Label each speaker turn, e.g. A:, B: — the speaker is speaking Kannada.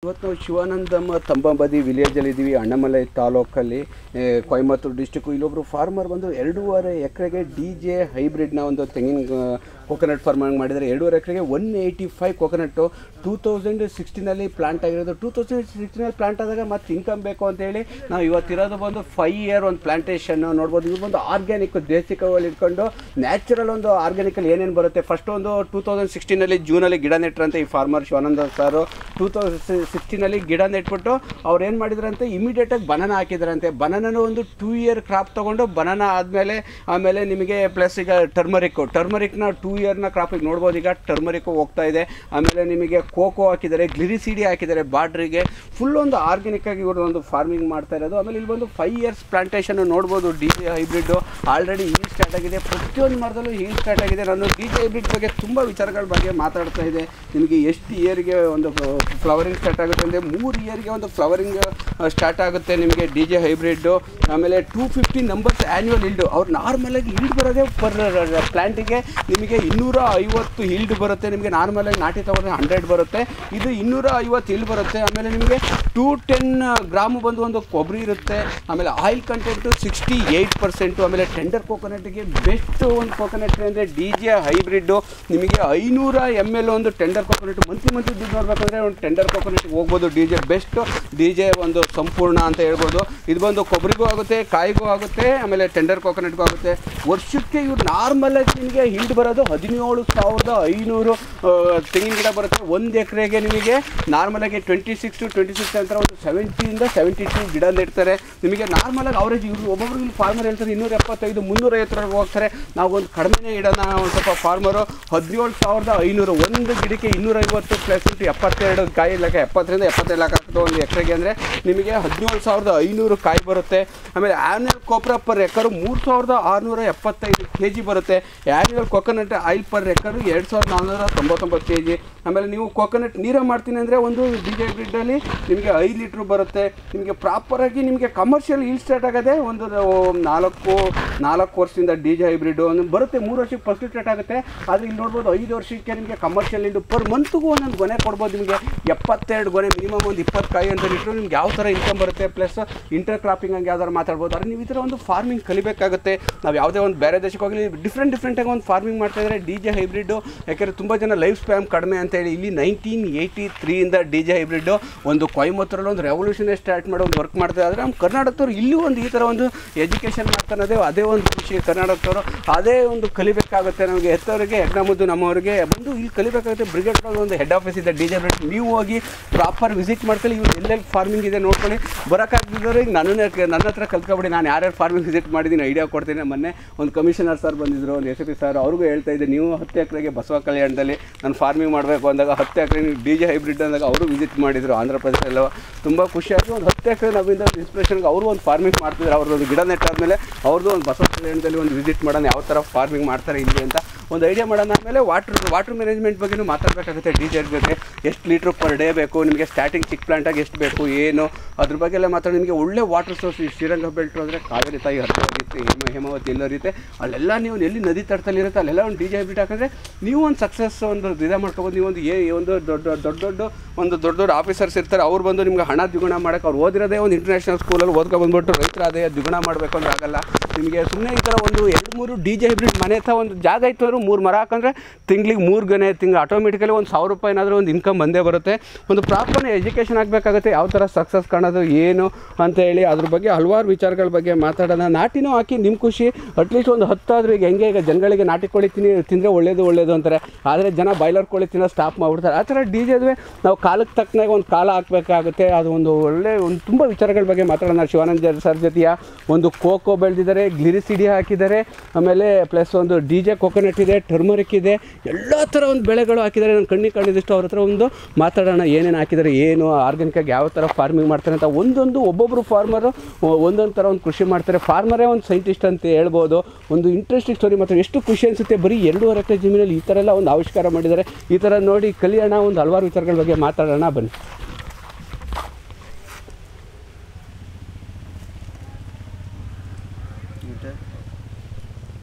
A: ಇವತ್ತು ನಾವು ಶಿವಾನಂದಮ್ಮ ತಂಬಂಬದಿ ವಿಲೇಜಲ್ಲಿ ಇದ್ದೀವಿ ಅಣ್ಣಮಲೈ ತಾಲೂಕಲ್ಲಿ ಏ, ಕೊಯಮತ್ತೂರು ಡಿಸ್ಟಿಕ್ಕು ಇಲ್ಲೊಬ್ರು ಫಾರ್ಮರ್ ಬಂದು ಎರಡೂವರೆ ಎಕರೆಗೆ ಡಿ ಜೆ ಹೈಬ್ರಿಡ್ನ ಒಂದು ತೆಂಗಿನ ಕೋಕೋನಟ್ ಫಾರ್ಮಿಂಗ್ ಮಾಡಿದ್ದಾರೆ ಎರಡೂವರೆ ಎಕರೆಗೆ one eighty five coconut two thousand ಸಿಕ್ಸ್ಟೀನಲ್ಲಿ ಪ್ಲಾಂಟ್ ಆಗಿರೋದು ಟೂ ತೌಸಂಡ್ ಸಿಕ್ಸ್ಟೀನಲ್ಲಿ ಪ್ಲಾಂಟ್ ಆದಾಗ ಮತ್ತೆ ಇನ್ಕಮ್ ಬೇಕು ಅಂತೇಳಿ ನಾವು ಇವತ್ತಿರೋದು ಬಂದು ಫೈವ್ ಇಯರ್ ಒಂದು ಪ್ಲಾಂಟೇಶನ್ ನೋಡ್ಬೋದು ಇದು ಬಂದು ಆರ್ಗ್ಯಾನಿಕ್ ದೇಸಿಕಲ್ಲಿ ಇಟ್ಕೊಂಡು ನ್ಯಾಚುರಲ್ ಒಂದು ಆರ್ಗ್ಯಾನಿಕಲ್ಲಿ ಏನೇನು ಬರುತ್ತೆ ಫಸ್ಟ್ ಒಂದು ಟೂ ತೌಸಂಡ್ ಸಿಕ್ಸ್ಟೀನಲ್ಲಿ ಜೂನಲ್ಲಿ ಗಿಡ ನೆಟ್ರಂತೆ ಈ farmer Shivananda sir two thousand ಸಿಕ್ಸ್ಟೀನಲ್ಲಿ ಗಿಡ ನೆಟ್ಬಿಟ್ಟು ಅವ್ರು ಏನು ಮಾಡಿದ್ರಂತೆ ಇಮಿಡಿಯೇಟಾಗಿ ಬನಾನ ಹಾಕಿದ್ರಂತೆ ಬನಾನನು ಒಂದು ಟೂ ಇಯರ್ ಕ್ರಾಪ್ ತೊಗೊಂಡು ಬನಾನ ಆದಮೇಲೆ ಆಮೇಲೆ ನಿಮಗೆ ಪ್ಲಸ್ ಈಗ ಟರ್ಮರಿಕ್ಕು ಟರ್ಮರಿಕ್ನ ಟೂ ಇಯರ್ನ ಕ್ರಾಪಿಗೆ ನೋಡ್ಬೋದು ಈಗ ಟರ್ಮರಿಕ್ಕು ಹೋಗ್ತಾ ಇದೆ ಆಮೇಲೆ ನಿಮಗೆ ಕೋಕೋ ಹಾಕಿದ್ದಾರೆ ಗ್ಲಿರಿಸಿಡಿ ಹಾಕಿದ್ದಾರೆ ಬಾರ್ಡ್ರಿಗೆ ಫುಲ್ ಒಂದು ಆರ್ಗ್ಯಾನಿಕ್ ಆಗಿ ಇವರು ಒಂದು ಫಾರ್ಮಿಂಗ್ ಮಾಡ್ತಾ ಇರೋದು ಆಮೇಲೆ ಇಲ್ಲಿ ಬಂದು ಫೈವ್ ಇಯರ್ಸ್ ಪ್ಲಾಂಟೇಶನ್ ನೋಡ್ಬೋದು D J hybrid already yield start ಆಗಿದೆ ಪ್ರತಿಯೊಂದು ಮರದಲ್ಲೂ ಹೀಲ್ ಸ್ಟಾರ್ಟ್ ಆಗಿದೆ ನಾನು ಡಿ ಜೆ ಹೈಬ್ರಿಡ್ ಬಗ್ಗೆ ತುಂಬ ವಿಚಾರಗಳ ಬಗ್ಗೆ ಮಾತಾಡ್ತಾ ಇದೆ ನಿಮಗೆ ಎಷ್ಟು ಇಯರ್ಗೆ ಒಂದು ಫ್ಲವರಿಂಗ್ ಸ್ಟಾರ್ಟ್ ಆಗುತ್ತೆ ಅಂದರೆ ಮೂರು ಇಯರ್ಗೆ ಒಂದು ಫ್ಲವರಿಂಗ್ ಸ್ಟಾರ್ಟ್ ಆಗುತ್ತೆ ನಿಮಗೆ ಡಿ ಜೆ ಹೈಬ್ರಿಡ್ಡು ಆಮೇಲೆ two fifty numbers annual yield ಅವ್ರು ನಾರ್ಮಲಾಗಿ ಇಲ್ಡ್ ಬರೋದೇ ಪರ್ ಪ್ಲ್ಯಾಂಟಿಗೆ ನಿಮಗೆ ಇನ್ನೂರ ಐವತ್ತು ಹಿಲ್ಡ್ ಬರುತ್ತೆ ನಿಮಗೆ ನಾರ್ಮಲಾಗಿ ನಾಟಿ ತಗೊಂಡ್ರೆ ಹಂಡ್ರೆಡ್ ಬರುತ್ತೆ ಇದು ಇನ್ನೂರ ಐವತ್ತು ಹಿಲ್ಡ್ ಬರುತ್ತೆ ಆಮೇಲೆ ನಿಮಗೆ ಟೂ ಟೆನ್ ಗ್ರಾಮು ಬಂದು ಒಂದು ಕೊಬ್ಬರಿ ಇರುತ್ತೆ ಆಮೇಲೆ oil content sixty eight percent ಆಮೇಲೆ ಟೆಂಡರ್ ಕೋಕೋನಟ್ಗೆ ಬೆಸ್ಟ್ ಒಂದು ಕೋಕೋನಟ್ ಅಂದರೆ ಡಿ ಜೆ ಹೈಬ್ರಿಡ್ಡು ನಿಮಗೆ ಐನೂರ ಎಮ್ ಎಲ್ ಒಂದು ಟೆಂಡರ್ ಕೋಕೋನಟ್ ಮಂತ್ಲಿ ಮಂತ್ಲಿ ದುಡ್ಡು ನೋಡ್ಬೇಕಂದ್ರೆ ಒಂದು ಟೆಂಡರ್ ಕೋಕೋನಟ್ಗೆ ಹೋಗ್ಬೋದು D J best D J ಒಂದು ಸಂಪೂರ್ಣ ಅಂತ ಹೇಳ್ಬೋದು ಇದು ಬಂದು ಕೊಬ್ಬರಿಗೂ ಆಗುತ್ತೆ ಕಾಯಿಗೂ ಆಗುತ್ತೆ ಆಮೇಲೆ ಟೆಂಡರ್ ಕೋಕೋನಟ್ಗೂ ಆಗುತ್ತೆ ವರ್ಷಕ್ಕೆ ಇವ್ರು ನಾರ್ಮಲಾಗಿ ನಿಮಗೆ ಹಿಲ್ಡ್ ಬರೋದು ಹದಿನೇಳು ಸಾವಿರದ ಐನೂರು ಆ, ತೆಂಗಿನ ಗಿಡ ಬರುತ್ತೆ ಒಂದು ಎಕರೆಗೆ ನಿಮಗೆ ನಾರ್ಮಲಾಗಿ twenty six to twenty six ಅಂತ ಒಂದು ಸೆವೆಂಟಿಯಿಂದ ಸೆವೆಂಟಿ ಟು ಗಿಡ ನೆಡ್ತಾರೆ ನಿಮಗೆ ನಾರ್ಮಲಾಗಿ ಅವರೇಜ್ ಇವರು ಒಬ್ಬೊಬ್ರು ಇಲ್ಲಿ ಫಾರ್ಮರ್ ಹೇಳ್ತಾರೆ ಇನ್ನೂರ ಎಪ್ಪತ್ತೈದು ಮುನ್ನೂರೈವತ್ತರವರೆಗೆ ಹೋಗ್ತಾರೆ ನಾವು ಒಂದು ಕಡಿಮೆನೇ ಇಡೋಣ ಒಂದು ಸ್ವಲ್ಪ ಫಾರ್ಮರು ಹದಿನೇಳು ಸಾವಿರದ ಐನೂರು ಒಂದು ಗಿಡಕ್ಕೆ ಇನ್ನೂರೈವತ್ತು ಪ್ಲಸ್ ಇಂಟು ಎಪ್ಪತ್ತೆರಡು ಕಾಯಿ ಲೆಕ್ಕ ಎಪ್ಪತ್ತರಿಂದ ಎಪ್ಪತ್ತೈದು ಲೆಕ್ಕ ಆಗ್ತದೆ ಒಂದು ಎಕರೆಗೆ ಅಂದರೆ ನಿಮಗೆ ಹದಿನೇಳು ಸಾವಿರದ ಐನೂರು ಕಾಯಿ ಬರುತ್ತೆ ಆಮೇಲೆ ಆ್ಯನ್ಯಲ್ ಕೋಪ್ರಾ ಪರ್ ಎಕರು ಮೂರು ಸಾವಿರದ ಆರುನೂರ ಎಪ್ಪತ್ತೈದು ಕೆ ಜಿ ಬರುತ್ತೆ annual coconut oil per acre ಎರಡು ಸಾವಿರದ ನಾನ್ನೂರ ತೊಂಬತ್ತೊಂಬತ್ತು ಕೆ ಜಿ ಆಮೇಲೆ ನೀವು ಕೊಕೊನಟ್ ನೀರ ಮಾಡ್ತೀನಿ ಅಂದರೆ ಒಂದು ಡಿ ಜೆ ಬ್ರಿಡ್ಡಲ್ಲಿ ನಿಮಗೆ ಐದು ಲೀಟ್ರ್ ಬರುತ್ತೆ ನಿಮಗೆ ಪ್ರಾಪರಾಗಿ ನಿಮಗೆ ಕಮರ್ಷಿಯಲ್ ಇಲ್ ಸ್ಟಾರ್ಟ್ ಆಗೋದೇ ಒಂದು ನಾಲ್ಕು ನಾಲ್ಕು ವರ್ಷದಿಂದ ಡಿ ಜೆ ಹೈಬ್ರಿಡ್ ಒಂದು ಬರುತ್ತೆ ಮೂರು ವರ್ಷಕ್ಕೆ ಫಸ್ಟ್ ಸ್ಟಾರ್ಟ್ ಆಗುತ್ತೆ ಆದರೆ ಇಲ್ಲಿ ನೋಡ್ಬೋದು ಐದು ವರ್ಷಕ್ಕೆ ನಿಮಗೆ ಕಮರ್ಷಿಯಲ್ ಇಂಡು ಪರ್ ಮಂತ್ಗೂ ಒಂದೊಂದು ಗೊನೆ ಕೊಡ್ಬೋದು ನಿಮಗೆ ಎಪ್ಪತ್ತೆರಡು ಗೊನೆ ಮಿನಿಮಮ್ ಒಂದು ಇಪ್ಪತ್ತು ಕಾಯಿ ಅಂತ ಇಟ್ಟರು ನಿಮ್ಗೆ ಯಾವ ಥರ ಇನ್ಕಮ್ ಬರುತ್ತೆ ಪ್ಲಸ್ ಇಂಟರ್ ಕ್ರಾಪಿಂಗ್ ಹಂಗೆ ಯಾವ್ದಾರು ಮಾತಾಡ್ಬೋದು ಆದರೆ ನೀವು ಈ ಥರ ಒಂದು ಫಾರ್ಮಿಂಗ್ ಕಲಿಬೇಕಾಗುತ್ತೆ ನಾವು ಯಾವುದೇ ಒಂದು ಬೇರೆ ದೇಶಕ್ಕೆ ಹೋಗಲಿ ಡಿಫ್ರೆಂಟ್ ಡಿಫ್ರೆಂಟಾಗಿ ಒಂದು ಫಾರ್ಮಿಂಗ್ ಮಾಡ್ತಾ ಇದ್ದಾರೆ ಡಿ ಜೆ ಹೈಬ್ರಿಡ್ಡು ಯಾಕೆಂದರೆ ತುಂಬ ಜನ ಲೈಫ್ ಸ್ಪ್ಯಾಮ್ ಕಡಿಮೆ ಅಂತೇಳಿ ಇಲ್ಲಿ ನೈನ್ಟೀನ್ ಏಯ್ಟಿ ತ್ರೀಯಿಂದ ಡಿ ಜೆ ಹೈಬ್ರಿಡ್ಡು ಒಂದು ಕೊಯಮತ್ತೂರಲ್ಲಿ ಒಂದು ರೆವಲ್ಯೂಷನ್ ಸ್ಟಾರ್ಟ್ ಮಾಡೋ ಒಂದು ವರ್ಕ್ ಮಾಡ್ತಾ ಇದ್ದಾರೆ ನಮ್ಮ ಕರ್ನಾಟಕದವ್ರು ಇಲ್ಲೂ ಒಂದು ಈ ಥರ ಒಂದು ಎಜುಕೇಷನ್ ಮಾಡ್ತಾನದೇ ಅದೇ ಒಂದು ಖುಷಿ ಕರ್ನಾಟಕದವರು ಅದೇ ಒಂದು ಕಲಿಬೇಕಾಗುತ್ತೆ ನಮಗೆ ಹೆತ್ತವರಿಗೆ ಹೆಗ್ನಮುದ್ದು ನಮ್ಮವರಿಗೆ ಬಂದು ಇಲ್ಲಿ ಕಲಿಬೇಕಾಗುತ್ತೆ ಬ್ರಿಗೇಡ್ ಒಂದು ಹೆಡ್ ಆಫೀಸ್ ಇದೆ ಡಿ ಜೆ ಬ್ರಿಗೇಡ್ ನೀವು ಹೋಗಿ ಪ್ರಾಪರ್ ವಿಸಿಟ್ ಮಾಡ್ಕೊಳ್ಳಿ ಇವ್ರು ಎಲ್ಲೆಲ್ಲಿ ಫಾರ್ಮಿಂಗ್ ಇದೆ ನೋಡ್ಕೊಳ್ಳಿ ಬರೋಕ್ಕಾಗದಿದ್ದವ್ರಿಗೆ ನನ್ನನ್ನೇ ನನ್ನ ಹತ್ರ ಕಲ್ತ್ಕೊಬಿಡಿ ನಾನು ಯಾರ್ಯಾರು ಫಾರ್ಮಿಂಗ್ ವಿಸಿಟ್ ಮಾಡಿದ್ದೀನಿ ಐಡಿಯಾ ಕೊಡ್ತೀನಿ ಮೊನ್ನೆ ಒಂದು ಕಮಿಷನರ್ ಸರ್ ಬಂದಿದ್ರು ಒಂದು ಎಸ್ ಪಿ ಸರ್ ಅವ್ರಿಗೂ ಹೇಳ್ತಾ ಇದ್ದೆ ನೀವು ಹತ್ತು ಎಕರೆಗೆ ಬಸವ ಕಲ್ಯಾಣದಲ್ಲಿ ನಾನು ಫಾರ್ಮಿಂಗ್ ಮಾಡಬೇಕು ಅಂದಾಗ ಹತ್ತು ಎಕರೆ ಡಿ ಜೆ ಹೈಬ್ರಿಡ್ ಅಂದಾಗ ಅವರು ವಿಸಿಟ್ ಮಾಡಿದರು ಆಂಧ್ರ ಪ್ರದೇಶದಲ್ಲ ತುಂಬ ಖುಷಿಯಾಗಿ ಒಂದು ಹತ್ತು ಎಕರೆ ನಮ್ಮಿಂದ ಇನ್ಸ್ಪಿರೇಷನ್ಗೆ ಅವರು ಒಂದು ಫಾರ್ಮಿಂಗ್ ಮಾಡ್ತಿದ್ರು ಅವ್ರದ್ದು ಗಿಡ ನೆಟ್ಟಾದ್ಮೇಲೆ ಅವ್ರದ್ದು ಒಂದು ಬಸವ ಕಲ್ಯಾಣದಲ್ಲಿ ಒಂದು ವಿಸಿಟ್ ಮಾಡೋಣ ಯಾವ ಥರ ಫಾರ್ಮಿಂಗ್ ಮಾಡ್ತಾರೆ ಇಲ್ಲಿ ಅಂತ ಒಂದು ಐಡಿಯಾ ಮಾಡೋಣ ಆಮೇಲೆ ವಾಟ್ರ್ ವಾಟ್ರ್ ಮ್ಯಾನೇಜ್ಮೆಂಟ್ ಬಗ್ಗೆನೂ ಮಾತಾಡಬೇಕಾಗುತ್ತೆ ಡಿ ಜೆ ಬಗ್ಗೆ ಎಷ್ಟು ಲೀಟ್ರ್ ಪರ್ ಡೇ ಬೇಕು ನಿಮಗೆ ಸ್ಟಾರ್ಟಿಂಗ್ ಚಿಕ್ಕ ಪ್ಲಾಂಟಾಗಿ ಎಷ್ಟು ಬೇಕು ಏನು ಅದ್ರ ಬಗ್ಗೆ ಎಲ್ಲ ಮಾತಾಡಿ ನಿಮಗೆ ಒಳ್ಳೆ ವಾಟರ್ ಸೋರ್ಸ್ ಈ ಶ್ರೀರಂಗ ಬೆಲ್ಟ್ ಅಂದರೆ ಕಾವೇರಿ ತಾಯಿ ಹರಿದು ಹರಿಯುತ್ತೆ ಹೇಮ ಹೇಮಾವತಿ ಎಲ್ಲ ಹರಿಯುತ್ತೆ ಅಲ್ಲೆಲ್ಲ ನೀವು ಎಲ್ಲಿ ನದಿ ತಟ್ಟಲ್ಲಿ ಇರುತ್ತೆ ಅಲ್ಲೆಲ್ಲ ಒಂದು ಡಿ ಜೆ ಹೈಬ್ರಿಡ್ ಹಾಕಿದ್ರೆ ನೀವು ಒಂದು ಸಕ್ಸಸ್ ಒಂದು ಇದ ಮಾಡ್ಕೊಬೋದು ನೀವು ಒಂದು ಏ ಒಂದು ದೊಡ್ಡ ದೊಡ್ಡ ದೊಡ್ಡ ಒಂದು ದೊಡ್ಡ ದೊಡ್ಡ ಆಫೀಸರ್ಸ್ ಇರ್ತಾರೆ ಅವ್ರು ಬಂದು ನಿಮ್ಗೆ ಹಣ ದ್ವಿಗುಣ ಮಾಡೋಕೆ ಅವ್ರು ಓದಿರೋದೇ ಒಂದು ಇಂಟರ್ನ್ಯಾಷನಲ್ ಸ್ಕೂಲಲ್ಲಿ ಓದ್ಕೊ ಬಂದ್ಬಿಟ್ಟು ರೈತರ ಆದಾಯ ದ್ವಿಗುಣ ಮಾಡಬೇಕು ಅಂದ್ರೆ ಆಗಲ್ಲ ನಿಮಗೆ ಸುಮ್ಮನೆ ಈ ಥರ ಒಂದು ಎರಡು ಮೂರು ಡಿ ಜೆ ಹೈಬ್ರಿಡ್ ಮನೆ ಹತ್ರ ಒಂದು ಜಾಗ ಇತ್ತು ಅಂದ್ರೆ ಮೂರು ಮರ ಹಾಕಂದ್ರೆ ತಿಂಗ್ಳಿಗೆ ಮೂರು ಗನೆ ತಿಂಗಳು ಆಟೋಮೆಟಿಕಲಿ ಒಂದು ಸಾವಿರ ರೂಪಾಯಿ ಏನಾದರೂ ಒಂದು ಇನ್ಕಮ್ ಬಂದೇ ಬರುತ್ತೆ ಒಂದು ಪ್ರಾಪರ್ ಎಜುಕೇಷನ್ ಆಗಬೇಕಾಗುತ್ತೆ ಯಾವ ಥರ ಸಕ್ಸಸ್ ಕಾಣೋದು ಏನು ಅಂತ ಹೇಳಿ ಅದ್ರ ಬಗ್ಗೆ ಹಲವಾರು ವಿಚಾರಗಳ ಬಗ್ಗೆ ಮಾತಾಡೋಣ ನಾಟಿನೂ ಹಾಕಿ ನಿಮ್ಮ ಖುಷಿ ಅಟ್ಲೀಸ್ಟ್ ಒಂದು ಹತ್ತಾದರೂ ಈಗ ಹೆಂಗೆ ಈಗ ಜನಗಳಿಗೆ ನಾಟಿ ಕೋಳಿ ತಿನ್ನಿ ತಿಂದರೆ ಒಳ್ಳೇದು ಒಳ್ಳೇದು ಅಂತಾರೆ ಆದರೆ ಜನ ಬಾಯ್ಲರ್ ಕೋಳಿ ತಿನ್ನೋ ಸ್ಟಾಪ್ ಮಾಡಿಬಿಡ್ತಾರೆ ಆ ಥರ ಡಿ ಜೆದ್ವೆ ನಾವು ಕಾಲಕ್ಕೆ ತಕ್ಕನಾಗ ಒಂದು ಕಾಲ ಹಾಕಬೇಕಾಗುತ್ತೆ ಅದು ಒಂದು ಒಳ್ಳೆ ಒಂದು ತುಂಬ ವಿಚಾರಗಳ ಬಗ್ಗೆ ಮಾತಾಡೋಣ ಶಿವಾನಂದ ಸರ್ ಜೊತೆಯ ಒಂದು ಕೋಕೋ ಬೆಳೆದಿದ್ದಾರೆ ಗ್ಲಿರಿಸಿಡಿ ಹಾಕಿದ್ದಾರೆ ಆಮೇಲೆ ಪ್ಲಸ್ ಒಂದು ಡಿ ಜೆ ಕೋಕೋನಟ್ ಇದೆ ಟರ್ಮರಿಕ್ ಇದೆ ಎಲ್ಲ ಥರ ಒಂದು ಬೆಳೆಗಳು ಹಾಕಿದ್ದಾರೆ ನನ್ನ ಕಣ್ಣಿಗೆ ಕಂಡಿದ್ದಷ್ಟು ಅವ್ರ ಹತ್ರ ಒಂದು ಮಾತಾಡೋಣ ಏನೇನು ಹಾಕಿದ್ದಾರೆ ಏನು ಆರ್ಗ್ಯಾನಿಕಾಗಿ ಯಾವ ಥರ ಫಾರ್ಮಿಂಗ್ ಮಾಡ್ತಾರೆ ಅಂತ ಒಂದೊಂದು ಒಬ್ಬೊಬ್ಬರು ಫಾರ್ಮರು ಒಂದೊಂದು ಥರ ಒಂದು ಕೃಷಿ ಮಾಡ್ತಾರೆ ಫಾರ್ಮರೇ ಒಂದು ಸೈಂಟಿಸ್ಟ್ ಅಂತ ಹೇಳ್ಬೋದು ಒಂದು ಇಂಟ್ರೆಸ್ಟಿಂಗ್ ಸ್ಟೋರಿ ಮಾತ್ರ ಎಷ್ಟು ಖುಷಿ ಅನಿಸುತ್ತೆ ಬರೀ ಎರಡೂವರೆ ಎಕರೆ ಜಮೀನಲ್ಲಿ ಈ ಥರ ಎಲ್ಲ ಒಂದು ಆವಿಷ್ಕಾರ ಮಾಡಿದ್ದಾರೆ ಈ ಥರ ನೋಡಿ ಕಲಿಯೋಣ ಒಂದು ಹಲವಾರು ವಿಚಾರಗಳ ಬಗ್ಗೆ ಮಾತಾಡೋಣ ಬನ್ನಿ